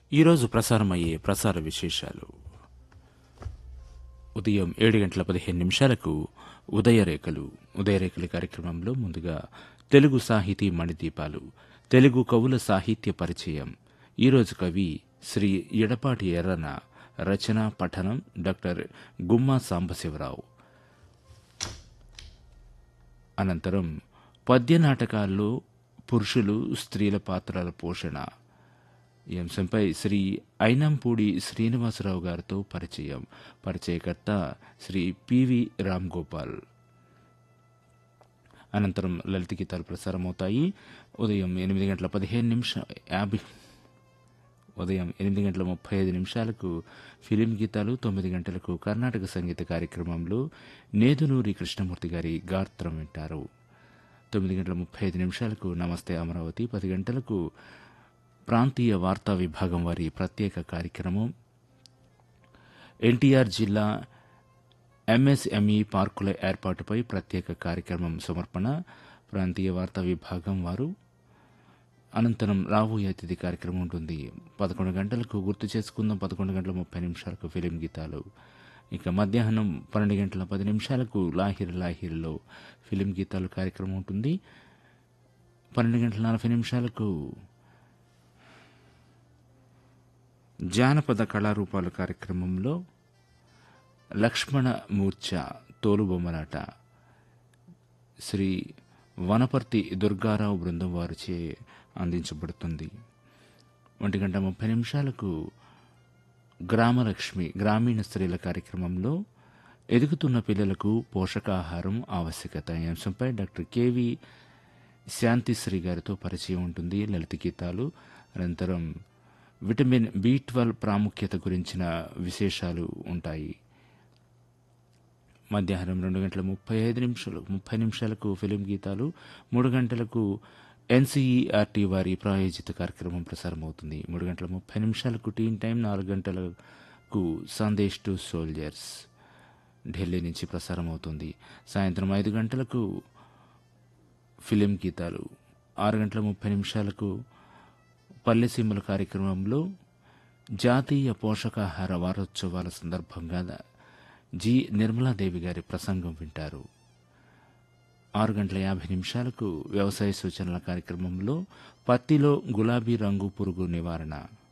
ఈరోజు ప్రసారమయ్యే ప్రసార విశేషాలు ఉదయం ఏడు గంటల పదిహేను నిమిషాలకు ఉదయరేఖలు ఉదయరేఖల కార్యక్రమంలో ముందుగా తెలుగు సాహితీ మణిదీపాలు తెలుగు కవుల సాహిత్య పరిచయం ఈరోజు కవి శ్రీ ఎడపాటి ఎర్రన రచన పఠనం డాక్టర్ గుమ్మా సాంబశివరావు అనంతరం పద్య నాటకాల్లో పురుషులు స్త్రీల పాత్రల పోషణ ఈ అంశంపై శ్రీ ఐనంపూడి శ్రీనివాసరావు గారితో పరిచయం పరిచయకర్త శ్రీ పివి రామ్ గోపాల్ అనంతరం లలిత గీతాలు ప్రసారమవుతాయి ఉదయం ఎనిమిది గంటల పదిహేను నిమిష యాభై ఉదయం ఎనిమిది గంటల ముప్పై ఐదు నిమిషాలకు ఫిలిం గీతాలు తొమ్మిది గంటలకు కర్ణాటక సంగీత కార్యక్రమంలో నేదునూరి కృష్ణమూర్తి గారి గాత్రం వింటారు తొమ్మిది గంటల ముప్పై ఐదు నిమిషాలకు నమస్తే అమరావతి పది గంటలకు ప్రాంతీయ వార్తా విభాగం వారి ప్రత్యేక కార్యక్రమం ఎన్టీఆర్ జిల్లా ఎంఎస్ఎంఈ పార్కుల ఏర్పాటుపై ప్రత్యేక కార్యక్రమం సమర్పణ ప్రాంతీయ వార్తా విభాగం వారు అనంతరం రాబోయే అతిథి కార్యక్రమం ఉంటుంది పదకొండు గంటలకు గుర్తు చేసుకుందాం పదకొండు గంటల ముప్పై నిమిషాలకు ఫిలిం గీతాలు ఇక మధ్యాహ్నం పన్నెండు గంటల పది నిమిషాలకు లాహిర్ లాహిర్లో ఫిలిం గీతాలు కార్యక్రమం ఉంటుంది పన్నెండు గంటల నలభై నిమిషాలకు జానపద కళారూపాల కార్యక్రమంలో లక్ష్మణ మూర్ఛ తోలుబొమ్మలాట శ్రీ వనపర్తి దుర్గారావు బృందం వారిచే అందించబడుతుంది ఒంటి గంట ముప్పై నిమిషాలకు గ్రామలక్ష్మి గ్రామీణ స్త్రీల కార్యక్రమంలో ఎదుగుతున్న పిల్లలకు పోషకాహారం ఆవశ్యకత ఈ అంశంపై డాక్టర్ కెవి శాంతిశ్రీ గారితో పరిచయం ఉంటుంది లలిత గీతాలు అనంతరం విటమిన్ బి ట్వెల్వ్ ప్రాముఖ్యత గురించిన విశేషాలు ఉంటాయి మధ్యాహ్నం రెండు గంటల ముప్పై ఐదు నిమిషాలు ముప్పై నిమిషాలకు ఫిలిం గీతాలు మూడు గంటలకు ఎన్సీఈఆర్టీ వారి ప్రాయోజిత కార్యక్రమం ప్రసారమవుతుంది మూడు గంటల ముప్పై నిమిషాలకు టీన్ టైం నాలుగు గంటలకు సందేశ్ టు సోల్జర్స్ ఢిల్లీ నుంచి ప్రసారం అవుతుంది సాయంత్రం ఐదు గంటలకు ఫిలిం గీతాలు ఆరు గంటల ముప్పై నిమిషాలకు పల్లెసీమల కార్యక్రమంలో జాతీయ పోషకాహార వారోత్సవాల సందర్భంగా జి నిర్మలాదేవి గారి ప్రసంగం వింటారు ఆరు గంటల యాభై నిమిషాలకు వ్యవసాయ సూచనల కార్యక్రమంలో పత్తిలో గులాబీ రంగు పురుగు నివారణ